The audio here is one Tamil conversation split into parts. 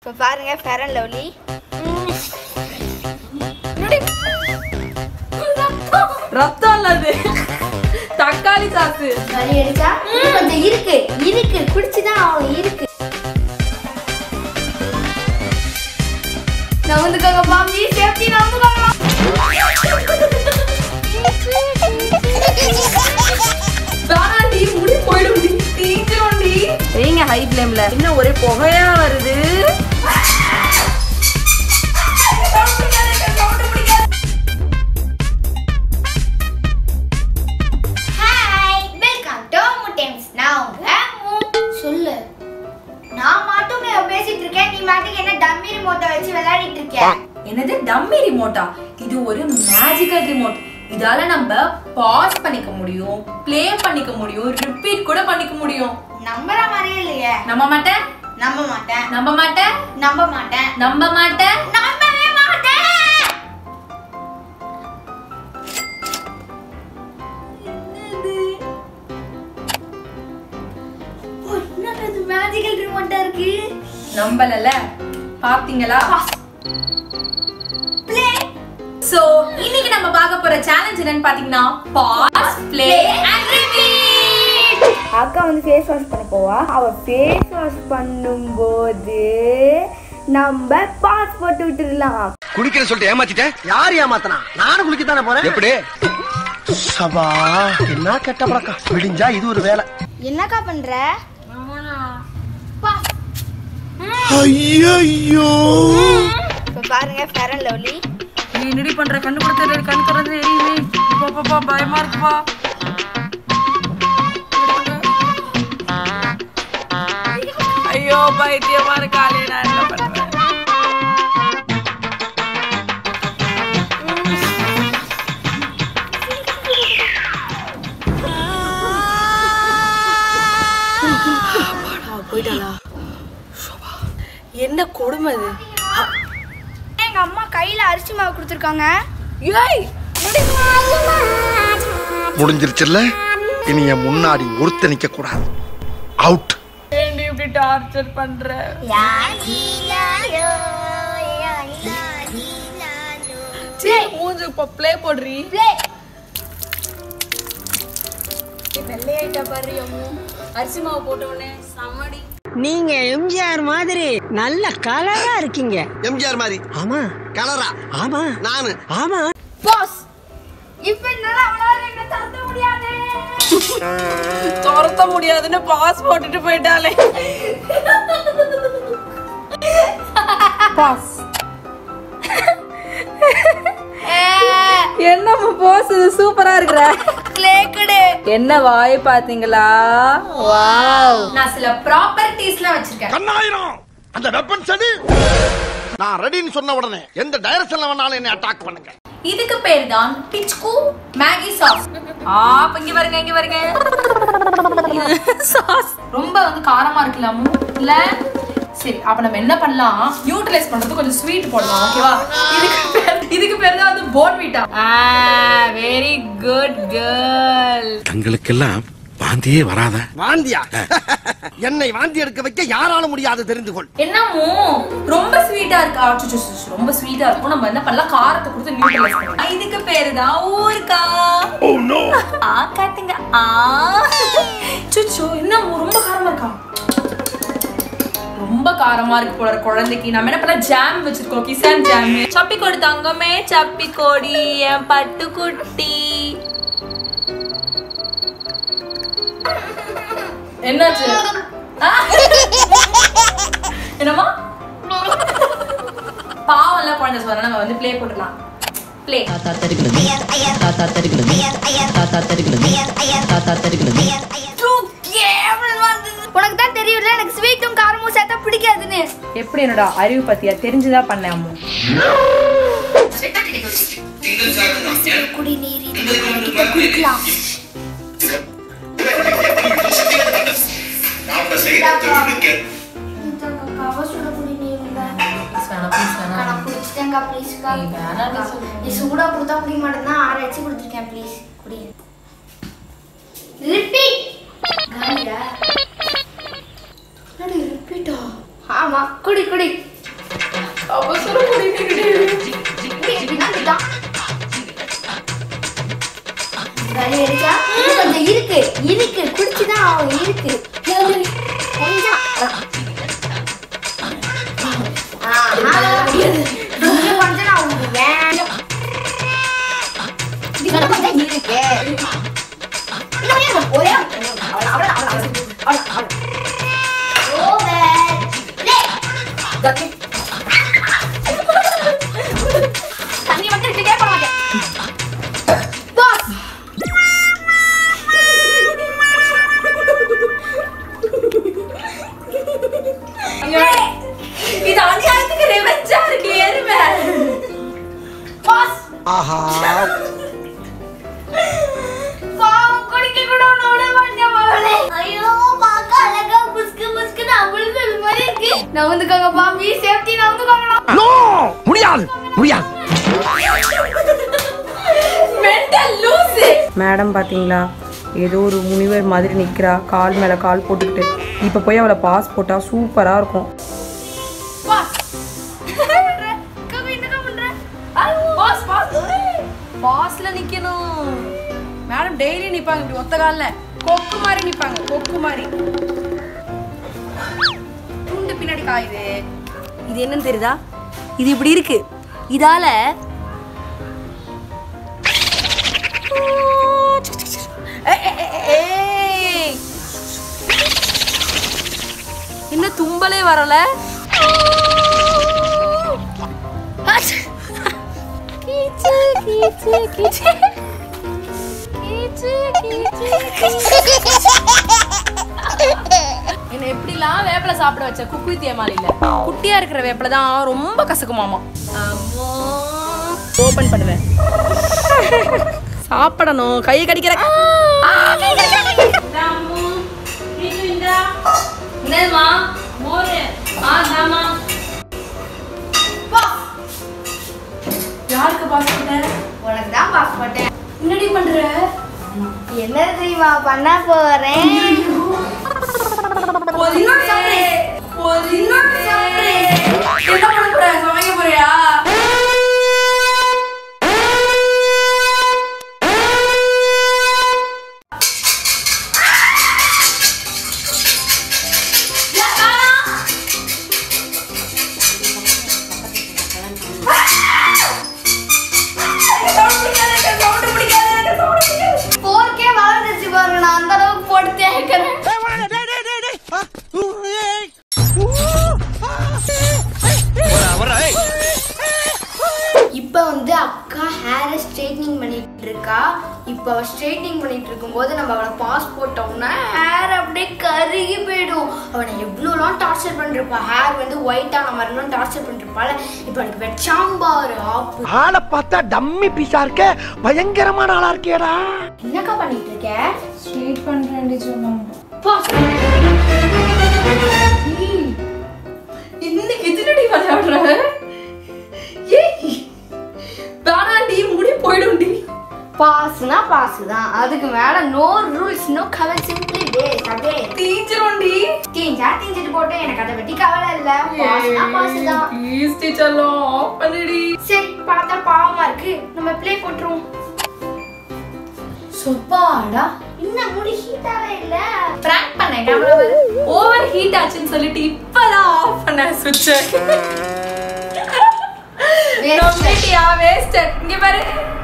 இப்போ பாருங்க ஃபேரன் லவ்லி ரத்தம் இல்லது தக்காளி சாசு வலி அடிச்சா கொஞ்சம் இருக்கு இருக்கு குடிச்சுதான் ஆகும் இருக்கு நவுந்துக்கோங்க பாம்பி சேஃப்டி நவுந்துக்கோங்க வேணாண்டி முடி போயிடும்டி தீஞ்சிரும்டி சரிங்க ஹை ஃப்ளேம்ல இன்னும் ஒரே புகையா வருது ஹாய் வெல்கம் டு முட்டேம்ஸ் நான் உங்க மு- சொல்லு நான் மட்டும் பேசிட்டு இருக்கேன் நீ மாட்டுக்கு என்ன டம்மி ரிமோட்டை வச்சு விளையாடிட்டு இருக்க என்னது டம்மி ரிமோட்டா இது ஒரு மேஜிக்கல் ரிமோட் இதால நம்ம பாஸ் பண்ணிக்க முடியும் ப்ளே பண்ணிக்க முடியும் ரிப்பீட் கூட பண்ணிக்க முடியும் நம்புற மாதிரியே இல்லையே நம்ப மாட்டேன் நம்ப மாட்டேன் நம்ப மாட்டேன் நம்ப மாட்டேன் நம்ப மாட்டேன் நம்பவே மாட்டேன் ஓ, என்னடா இது மேஜிக்கல் ரிமோட்டா இருக்கு நம்பலல பாத்தீங்களா ப்ளே சோ இன்னைக்கு நம்ம பார்க்க போற சேலஞ்ச் என்னன்னு பாத்தீங்கன்னா பாஸ் ப்ளே அண்ட் ரிப்பீட் அக்கா வந்து ஃபேஸ் வாஷ் பண்ண போவா அவ ஃபேஸ் வாஷ் பண்ணும்போது நம்ம பாஸ் போட்டு விட்டுடலாம் குளிக்கிற சொல்லிட்டு ஏமாத்திட்டேன் யார் ஏமாத்தனா நானும் குளிக்க தானே போறேன் எப்படி சபா என்ன கெட்ட பழக்கம் விடிஞ்சா இது ஒரு வேலை என்னக்கா பண்ற ஐயோ இப்ப பாருங்க ஃபேரன் லவ்லி நீ என்னடி பண்ற கண்ணு கொடுத்து கண்ணு திறந்து எரியுது பா பா, பா பயமா இருக்குப்பா ஐயோ பைத்தியமா இருக்காளே நான் என்ன பண்ணுவேன் போயிட்டாளா சோபா. என்ன கொடுமை இது எங்க அம்மா கையில அரிசி மாவு கொடுத்துருக்காங்க ஏய் முடிஞ்சிருச்சுல்ல இனி என் முன்னாடி ஒருத்த நிக்க கூடாது அவுட் ஏன்டி இப்படி டார்ச்சர் பண்ற சீ மூஞ்சு இப்போ ப்ளே போடுறி வெள்ளையாயிட்டா பாரு அம்மு அரிசி மாவு போட்ட உடனே சமடி நீங்க எம்ஜிஆர் மாதிரி நல்ல கலரா இருக்கீங்க எம்ஜிஆர் மாதிரி ஆமா கலரா ஆமா நானு ஆமா பாஸ் இப்ப என்னால அவளால என்ன தடுக்க முடியாது துரத்த முடியாதுன்னு பாஸ் போட்டுட்டு போயிட்டாலே பாஸ் என்ன பாஸ் இது சூப்பரா இருக்கிற க்ளே கொடு என்ன வாய் பாத்தீங்களா வாவ் நான் சில ப்ராப்பர்ட்டிஸ்லாம் வச்சிருக்கேன் கண்ணாயிரம் அந்த வெப்பன் சனி நான் ரெடின்னு சொன்ன உடனே எந்த டைரக்ஷன்ல வேணாலும் என்ன அட்டாக் பண்ணுங்க இதுக்கு பேர் தான் டிச்கு மேகி சாஸ் ஆ இப்ப இங்க வருங்க இங்க வருங்க சாஸ் ரொம்ப வந்து காரமா இருக்கலாமோ இல்ல சரி அப்ப நம்ம என்ன பண்ணலாம் நியூட்ரலைஸ் பண்றது கொஞ்சம் ஸ்வீட் போடலாம் ஓகேவா இதுக்கு பேர் இதுக்கு பேர் தான் வந்து போன்விட்டா வெரி குட் கேர்ள் தங்களுக்கெல்லாம் வாந்தியே வராதா வாந்தியா என்னை வாந்தி எடுக்க வைக்க யாரால முடியாது தெரிந்து கொள் என்னமோ ரொம்ப ஸ்வீட்டா இருக்கு ஆ, சுச்சு, சுச்சு, சுச்சு, ரொம்ப ஸ்வீட்டா இருக்கும் நம்ம என்ன பண்ணலாம் காரத்தை கொடுத்து நியூட்ரலைஸ் பண்ணலாம் இதுக்கு பேரு தான் ஊர்க்கா ஆ காட்டுங்க ஆ சுச்சோ என்ன ரொம்ப காரமா இருக்கா ரொம்ப காரமா இருக்கு போல இருக்கு குழந்தைக்கு நம்ம என்ன பண்ணலாம் ஜாம் வச்சிருக்கோம் கிசான் ஜாம் சப்பி கொடி தங்கமே சப்பி கொடி என் பட்டு குட்டி என்னாச்சு ஆ? என்னம்மா பாவம் இல்ல குழந்தை சொல்ற நம்ம வந்து ப்ளே போட்டுலாம் ப்ளே தாத்தா தருகிறது தாத்தா தருகிறது தாத்தா தருகிறது தாத்தா தருகிறது உனக்கு தான் தெரியும்ல எனக்கு ஸ்வீட்டும் காரமும் சேர்த்தா பிடிக்காதுன்னு எப்படி என்னோட அறிவு பத்தியா தெரிஞ்சுதான் பண்ணேன் அம்மு குடிநீர் இது குழந்தைகிட்ட குடிக்கலாம் கவசுட குடிநீர் இல்ல. ப்ளீஸ் வேணாம் ப்ளீஸ் வேணாம் நான் குடிச்சிட்டேன்க்கா ப்ளீஸ்க்கா நீ வேணாம் நீ சொல்லு. நீ சூடா கொடுத்தா குடிக்க மாட்டேன்னா ஆற வச்சு கொடுத்துருக்கேன் ப்ளீஸ் குடி ரிப்பீட் காலியா என்னடி ரிப்பீட்டா ஆமா குடி குடி அவசர முடியுது இப்படிதான் திட்டான். வலி எடுத்தா, இன்னும் கொஞ்சம் இருக்கு இருக்கு குடிச்சுதான் ஆகும் இருக்கு கொஞ்சம் ஆஹா. இன்னும் கொஞ்சம் நான் உங்களுக்கு வேணும் இன்னும் கொஞ்சம் இருக்கு இன்னும் கொஞ்சம் ஒரே அவ்வளவு, அவ்வளவு, அவ்வளவு, அவ்வளவு, அவ்வளவு, அவ்வளவு. Over. Play. தண்ணி மட்டும் இட்டுட்டே போட மாட்டேன் பாஸ் இது அநியாயத்துக்கு ரெவெஞ்சா இருக்கு எருமை பாஸ் ஆஹா பாவம் குடிக்க கூட உன்னை விட மாட்டேன் மகளே. ஐயோ பார்க்க அழகா புஸ்கு புஸ்குன்னு அமிழ்தல் மாதிரி இருக்கு நவுந்துக்கோங்க பாம்பி சேஃப்டி நவுந்துக்கோங்க நோ முடியாது முடியாது மெண்டல் லூசு மேடம் பாத்தீங்களா ஏதோ ஒரு முனிவர் மாதிரி நிக்கிறா கால் மேல கால் போட்டுக்கிட்டு இப்ப போய் அவளை பாஸ் போட்டா சூப்பரா இருக்கும் பாஸ் கவி என்ன பண்ற பாஸ் பாஸ் பாஸ்ல நிக்கணும் மேடம் டெய்லி நிப்பாங்க இப்படி ஒத்த கால்ல கொக்கு மாதிரி நிப்பாங்க கொக்கு மாதிரி துண்டு பின்னாடி காயுது இது என்னன்னு தெரியுதா இது இப்படி இருக்கு இதால ஏய், ஏய், ஏய், ஏய். என்ன தும்பலே வரல கீச்சு கீச்சு கீச்சு கீச்சு என்ன எப்படிலாம் வேப்பில சாப்பிட வச்ச குக்கு தேமாலில குட்டியா இருக்கிற வேப்பில தான் ரொம்ப கசக்குமாமா ஓபன் பண்ணுவேன் சாப்பிடணும் கையை கடிக்கிற என்னதுமா மோரு ஆ தாமா யாருக்கு பாஸ் பண்ண உனக்கு தான் பாஸ் போட்டேன் என்னடி பண்ற என்ன தெரியுமா பண்ண போறேன் ஒரு இன்னொரு சர்ப்ரைஸ் ஒரு இன்னொரு சர்ப்ரைஸ் என்ன பண்ண போற சமைக்க போறியா போர்க்கே வளர்ந்துச்சு பாருங்க நான் அந்த அளவுக்கு போட்டு தேய்க்கிறேன் இப்போ வந்து அக்கா ஹேரை ஸ்ட்ரைட்னிங் பண்ணிட்டு இருக்கா இப்போ அவள் ஸ்ட்ரைட்னிங் பண்ணிட்டு இருக்கும்போது நம்ம அவளை பாஸ் போட்டோம்னா ஹேர் அப்படியே கருகி போயிடும் அவனை எவ்வளோலாம் டார்ச்சர் பண்ணிருப்பா ஹேர் வந்து ஒயிட்டான மாதிரிலாம் டார்ச்சர் பண்ணிருப்பாள் இப்போ எனக்கு வெச்சாம்பாரு ஆப்பு ஆளை பார்த்தா டம்மி பீஸா இருக்க பயங்கரமான ஆளா இருக்கேடா என்னக்கா பண்ணிட்டு இருக்க ஸ்ட்ரீட் பண்றேன்டி சொன்னாங்க பாஸ் இன்னைக்கு எதிரடி விளையாடுற ஏய் வேணாண்டி முடி போயிடும்டி பாஸ்னா பாஸ் தான் அதுக்கு மேல no rules no cover simply waste அப்படியே டீச்சரோண்டி தீஞ்சா தீஞ்சிட்டு போட்டு எனக்கு அதை பத்தி கவலை இல்ல பாஸ்னா பாஸ் தான் ப்ளீஸ் டீச்சர்லாம் ஆஃப் பண்ணுடி சரி பார்த்தா பாவமா இருக்கு நம்ம ப்ளே போட்டுருவோம் சொப்பாடா இன்னும் முடி ஹீட்டாவே இல்ல பிராங்க் பண்ணேன் கேமரா ஓவர் ஹீட் ஆச்சுன்னு சொல்லிட்டு இப்பதான் ஆஃப் பண்ண சுவிட்ச் ரொம்பட்டியா வேஸ்டட் இங்க பாரு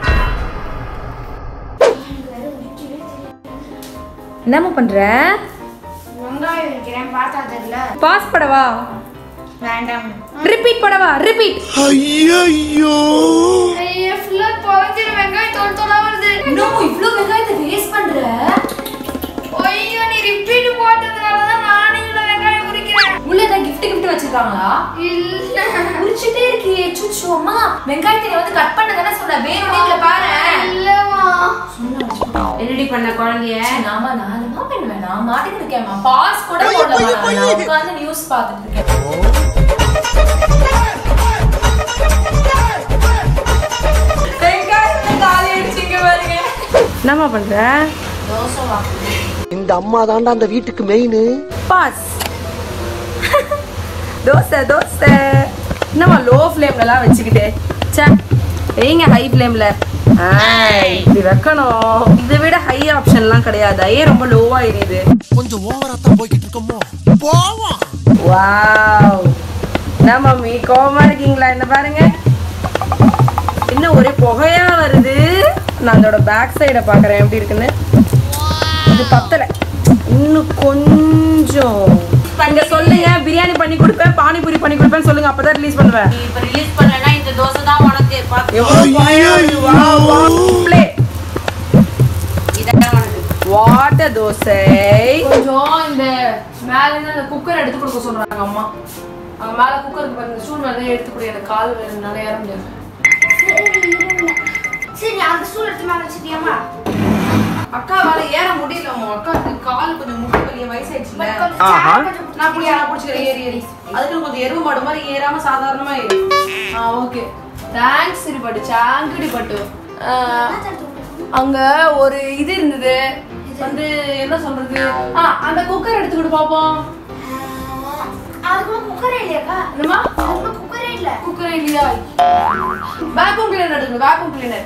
என்னம்மா பண்ற வெங்காயம் வைக்கிறேன் பார்த்தா தெரியல பாஸ் படவா வேண்டாம் ரிப்பீட் படவா ரிப்பீட் ஐயோ ஐயோ ஃபுல்லா குழஞ்சிரும் வெங்காயம் தோல் தோலா வருது இன்னும் இவ்ளோ வெங்காயத்தை வேஸ்ட் பண்ற ஐயோ நீ ரிப்பீட் போட்டதுனால தான் நானே இவ்வளவு வெங்காயம் உரிக்கிறேன் உள்ள ஏதாவது gift gift வச்சிருக்காங்களா இல்ல உரிச்சிட்டே இருக்கியே சுச்சு அம்மா வெங்காயத்தை நீ வந்து கட் பண்ண தானே சொன்ன வேணும்னே இதுல பாரு இல்லம்மா என்னடி பண்ண குழந்தைய நாம நானுமா பண்ணுவேன் நான் மாட்டிட்டு இருக்கேன்மா பாஸ் கூட போடல நான் உட்கார்ந்து நியூஸ் பார்த்துட்டு இருக்கேன் வெங்காயத்தை காலி அடிச்சிங்க பாருங்க என்னம்மா பண்ற தோசை வாக்கு இந்த அம்மா தாண்டா அந்த வீட்டுக்கு மெயின் பாஸ் தோசை தோசை என்னம்மா லோ ஃப்ளேம்லலாம் வச்சுக்கிட்டு சே வைங்க ஹை ஃப்ளேமில் இப்படி வைக்கணும் இதை விட ஹை ஆப்ஷன்லாம் கிடையாது ஏன் ரொம்ப லோவா எரியுது கொஞ்சம் ஓவரா தான் போய்கிட்டு இருக்கோமோ போவோம் வாவ் என்ன மம்மி கோவமா இருக்கீங்களா என்ன பாருங்க என்ன ஒரே புகையா வருது நான் அதோட பேக் சைடை பார்க்குறேன் எப்படி இருக்குன்னு இது பத்தல இன்னும் கொஞ்சம் இங்க சொல்லுங்க பிரியாணி பண்ணி கொடுப்பேன் பானிபூரி பண்ணி கொடுப்பேன் சொல்லுங்க அப்பதான் ரிலீஸ் பண்ணுவேன் இப்ப ரிலீஸ் பண்ணலன்னா இந்த தோசை தான் உனக்கு பாத்து எவ்வளவு புகையா வருது. Wow, wow. Play. இதான் உனக்கு வாட்ட தோசை கொஞ்சம் இந்த மேல இருந்து அந்த குக்கர் எடுத்து கொடுக்க சொல்றாங்க அம்மா அங்க மேல குக்கருக்கு பாருங்க ஸ்டூல் மேல எடுத்து கொடு எனக்கு கால் வேணும்னால ஏற முடியாது சரி அந்த ஸ்டூல் எடுத்து மேல வச்சிட்டியாமா அக்கா வேற ஏற முடியலம்மா அக்காவுக்கு கால் கொஞ்சம் முட்டி வலிய வயசாயிடுச்சுல ஆஹா. நான் புடியா நான் புடிச்சுக்கிறேன் ஏறி ஏறி அதுக்கு கொஞ்சம் எருவு மாடு மாதிரி ஏறாம சாதாரணமா ஏறி ஆ ஓகே தேங்க்ஸ் சரிப்பட்டு சாங்கடி பட்டு அங்க ஒரு இது இருந்தது வந்து என்ன சொல்றது ஆ அந்த குக்கர் எடுத்து கொடு பாப்போம் அதுக்குள்ள குக்கரே இல்லையாக்கா என்னமா அதுக்குள்ள குக்கரே இல்ல குக்கரே இல்லையா வேக்யூம் கிளீனர் எடுக்கணும் வேக்யூம் கிளீனர்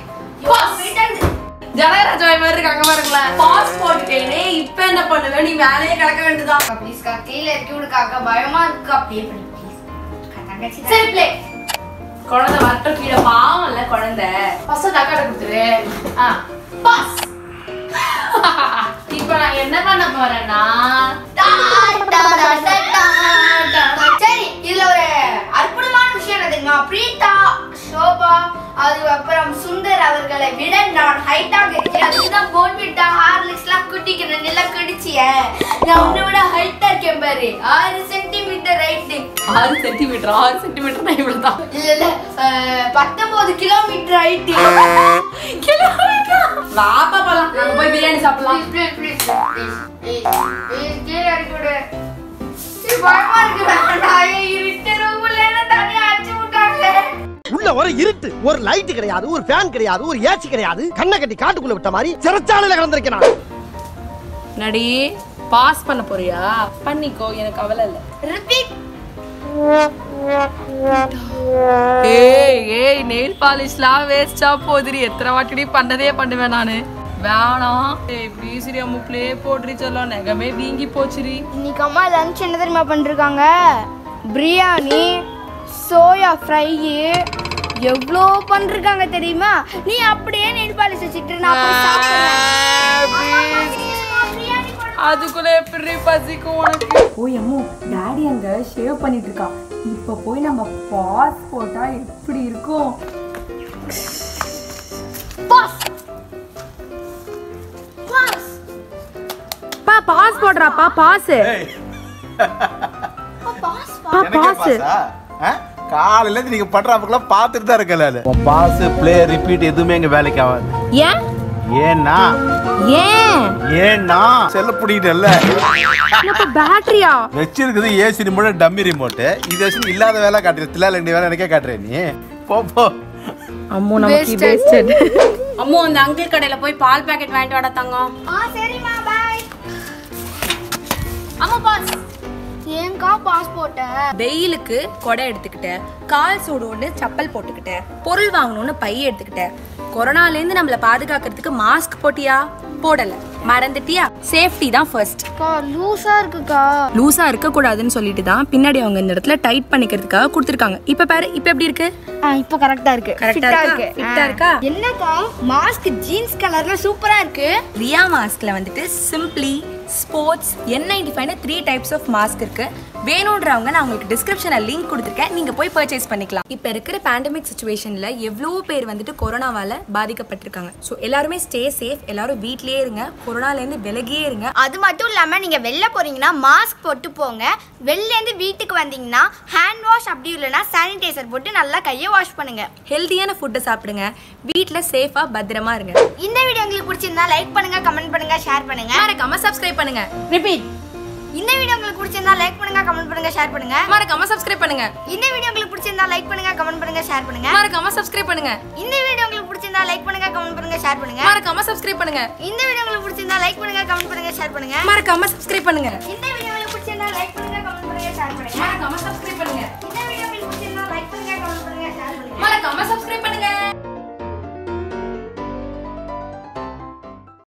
ஜனகராஜா மாதிரி இருக்காங்க பாருங்களேன் பாஸ் போட்டுட்டேனே இப்ப என்ன பண்ணுவேன் நீ வேலையே கிடக்க வேண்டியதான் ப்ளீஸ்க்கா கீழே இறக்கி விடுக்காக்கா பயமா இருக்கு அப்படியே பண்ணி ப்ளீஸ் தங்கச்சி சரி ப்ளே குழந்தை மட்டும் கீழே பாவம் இல்ல குழந்தை ஃபர்ஸ்ட் அந்த அக்காட்ட கொடுத்துரு ஆ பாஸ் இப்போ நான் என்ன பண்ண போறேன்னா சரி இதுல ஒரு அற்புதமான விஷயம் என்ன தெரியுமா பிரீதா சோபா அதுக்கப்புறம் சுந்தர் அவர்களை விட நான் ஹைட்டாக இருக்கேன் அதுக்கு தான் போன்விட்டா ஹார்லிக்ஸ் எல்லாம் குட்டிக்கிறேன் நல்லா குடிச்சிய நான் உன்னை விட ஹைட்டா இருக்கேன் பாரு ஆறு சென்டிமீட்டர் ஹைட்டு ஆறு சென்டிமீட்டர் ஆறு சென்டிமீட்டர் தான் இவ்வளவு தான் இல்ல இல்ல அஹ், பத்தொன்பது கிலோமீட்டர் ஹைட்டு வாப்பா போலாம் நாங்க போய் பிரியாணி சாப்பிடலாம் ப்ளீஸ் ப்ளீஸ் ப்ளீஸ் ப்ளீஸ் கீழே இறக்கி விடு சரி, பயமா இருக்கு வேண்டாம் இருட்டு ரூம்ல என்ன தனியா அடிச்சு விட்டாங்களே உள்ள ஒரு இருட்டு ஒரு லைட் கிடையாது ஒரு ஃபேன் கிடையாது ஒரு ஏசி கிடையாது கண்ணை கட்டி காட்டுக்குள்ள விட்ட மாதிரி சிறைச்சாலையில கிடந்திருக்கேன் நான் நடி பாஸ் பண்ண போறியா பண்ணிக்கோ எனக்கு கவலை இல்லை ரிப்பீட் ஏய் ஏய் நெயில் பாலிஷ்லாம் வேஸ்டா போதுரி எத்தனை வாட்டி பண்ணதே பண்ணுவேன் நானு வேணாம் ஏய் ப்ளீஸ்ரி அம்மு ப்ளே போட்ரி சொல்லும் நெகமே வீங்கி போச்சுரி இன்னைக்கு அம்மா லஞ்ச் என்ன தெரியுமா பண்ணிருக்காங்க பிரியாணி சோயா ஃப்ரை எவ்வளோ பண்ணிருக்காங்க தெரியுமா நீ அப்படியே நெல் பாலிஷ் வச்சுக்கிட்டு நான் போய் சாப்பிடுறேன். பிரியாணி கொடு. அதுக்குள்ள எப்படி பசிக்கும் உனக்கு ஓய் அம்மு டாடி அங்க ஷேவ் பண்ணிட்டு இருக்கா இப்ப போய் நம்ம பாஸ் போட்டா எப்படி இருக்கும் பாஸ் பாஸ் பா பாஸ் போடுறாப்பா பாஸ் பாஸ் பா பாஸ் காலையில இருந்து நீங்க பண்ற அப்பெல்லாம் பார்த்துட்டு தான் இருக்கல பாஸ் ப்ளே ரிப்பீட் எதுவுமே எங்க வேலைக்கு ஆகாது ஏன் ஏன்னா ஏன் ஏன்னா செல்ல பிடிக்கிட்டல பேட்டரியா வச்சிருக்குது ஏசி ரிமோட் டம்மி ரிமோட் இது வச்சு இல்லாத வேலை காட்டுறது தில்ல ரெண்டு வேலை எனக்கே காட்டுறேன் நீ போ போ அம்மு நமக்கு வேஸ்டட் அம்மு அந்த அங்கிள் கடையில போய் பால் பாக்கெட் வாங்கிட்டு வாடா தங்கம் ஆ சரிம்மா பாய் அம்மா பாஸ் ஏங்கா பாஸ் போட்டேன் வெயிலுக்கு கொடை எடுத்துக்கிட்டேன் கால் சூடு ஒன்று செப்பல் போட்டுக்கிட்டேன் பொருள் வாங்கணும்னு பை எடுத்துக்கிட்டேன் கொரோனாலேருந்து நம்மளை பாதுகாக்கிறதுக்கு மாஸ்க் போட்டியா போடல மறந்துட்டியா சேஃப்டி தான் ஃபர்ஸ்ட் அக்கா லூஸா இருக்குக்கா லூசா இருக்க கூடாதுன்னு சொல்லிட்டு தான் பின்னாடி அவங்க இந்த இடத்துல டைட் பண்ணிக்கிறதுக்காக கொடுத்துருக்காங்க இப்ப பாரு இப்ப எப்படி இருக்கு ஆ இப்போ கரெக்டா இருக்கு Correct ஆ Fit-ஆ இருக்கா? Fit-ஆ இருக்கா? என்னக்கா மாஸ்க் ஜீன்ஸ் கலர்ல சூப்பரா இருக்கு ரியா மாஸ்க்ல வந்துட்டு சிம்பிளி ஸ்போர்ட்ஸ் என் நைன்டி ஃபைவ்னு த்ரீ டைப்ஸ் ஆஃப் மாஸ்க் இருக்கு வேணுன்றவங்க நான் உங்களுக்கு டிஸ்கிரிப்ஷனில் லிங்க் கொடுத்துருக்கேன் நீங்க போய் பர்ச்சேஸ் பண்ணிக்கலாம் இப்போ இருக்கிற பேண்டமிக் சுச்சுவேஷன்ல எவ்வளோ பேர் வந்துட்டு கொரோனாவால பாதிக்கப்பட்டிருக்காங்க ஸோ எல்லாருமே ஸ்டே சேஃப் எல்லாரும் வீட்லயே இருங்க கொரோனாலேருந்து விலகியே இருங்க அது மட்டும் இல்லாம நீங்க வெளில போறீங்கன்னா மாஸ்க் போட்டு போங்க வெளில இருந்து வீட்டுக்கு வந்தீங்கன்னா ஹேண்ட் வாஷ் அப்படி இல்லைன்னா சானிடைசர் போட்டு நல்லா கையை வாஷ் பண்ணுங்க ஹெல்த்தியான ஃபுட்டை சாப்பிடுங்க வீட்டில் சேஃபாக பத்திரமா இருங்க இந்த வீடியோ உங்களுக்கு பிடிச்சிருந்தா லைக் பண்ணுங்க கமெண்ட் பண்ணுங்க ஷேர் பண்ணுங்க மறக்காம சப்ஸ்கிரைப் பண்ணுங்க ரிப்பீட் இந்த வீடியோ உங்களுக்கு பிடிச்சிருந்தா லைக் பண்ணுங்க கமெண்ட் பண்ணுங்க ஷேர் பண்ணுங்க மறக்காம சப்ஸ்கிரைப் பண்ணுங்க இந்த வீடியோ உங்களுக்கு பிடிச்சிருந்தா லைக் பண்ணுங்க கமெண்ட் பண்ணுங்க ஷேர் பண்ணுங்க மறக்காம சப்ஸ்கிரைப் பண்ணுங்க இந்த வீடியோ உங்களுக்கு பிடிச்சிருந்தா லைக் பண்ணுங்க கமெண்ட் பண்ணுங்க ஷேர் பண்ணுங்க மறக்காம சப்ஸ்கிரைப் பண்ணுங்க இந்த வீடியோ உங்களுக்கு பிடிச்சிருந்தா லைக் பண்ணுங்க கமெண்ட் பண்ணுங்க ஷேர் பண்ணுங்க மறக்காம சப்ஸ்கிரைப் பண்ணுங்க இந்த வீடியோ உங்களுக்கு பிடிச்சிருந்தா லைக் பண்ணுங்க கமெண்ட் பண்ணுங்க ஷேர் பண்ணுங்க மறக்காம சப்ஸ்கிரைப் பண்ணுங்க இந்த